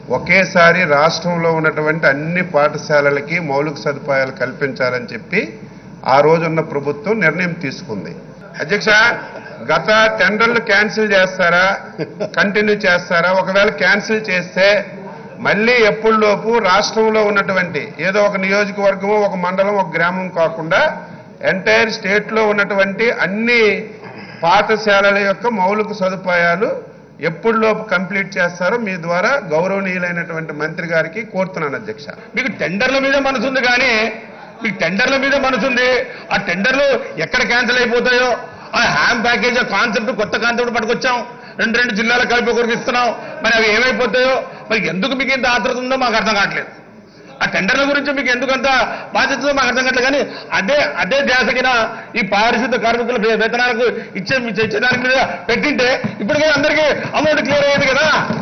ఒకేసారి రాష్ట్రంలో ఉన్నటువంటి అన్ని పాఠశాలలకి మౌలిక సదుపాయాలు కల్పించాలని చెప్పి ఆ రోజున్న ప్రభుత్వం నిర్ణయం తీసుకుంది అధ్యక్ష గత టెండర్లు క్యాన్సిల్ చేస్తారా కంటిన్యూ చేస్తారా ఒకవేళ క్యాన్సిల్ చేస్తే మళ్ళీ ఎప్పుడులోపు రాష్ట్రంలో ఉన్నటువంటి ఏదో ఒక నియోజకవర్గము ఒక మండలం ఒక గ్రామం కాకుండా ఎంటైర్ స్టేట్లో ఉన్నటువంటి అన్ని పాఠశాలల యొక్క మౌలిక సదుపాయాలు ఎప్పుడులోపు కంప్లీట్ చేస్తారో మీ ద్వారా గౌరవనీయులైనటువంటి మంత్రి గారికి కోరుతున్నాను అధ్యక్ష మీకు టెండర్ల మీద మనసుంది కానీ మీకు టెండర్ల మీద మనసుంది ఆ టెండర్లు ఎక్కడ క్యాన్సిల్ అయిపోతాయో ఆ హ్యామ్ ప్యాకేజ్ కాన్సెప్ట్ కొత్త కాన్సెప్ట్ పట్టుకొచ్చాం రెండు రెండు జిల్లాల కలిపి ఒకరికి ఇస్తున్నాం మరి అవి ఏమైపోతాయో మరి ఎందుకు మీకు ఇంత ఆత్రత ఉందో మాకు అర్థం కావట్లేదు ఆ టెండర్ల గురించి మీకు ఎందుకంత బాధ్యత ఉందో మాకు అర్థం కావట్లేదు కానీ అదే అదే ధ్యాసకిన ఈ పారిశుద్ధ కార్మికుల వే- వేతనాలకు ఇచ్చే ఇచ్చేదానికి మీద పెట్టింటే ఇప్పటికే అందరికీ అమౌంట్ క్లియర్ అయ్యేది కదా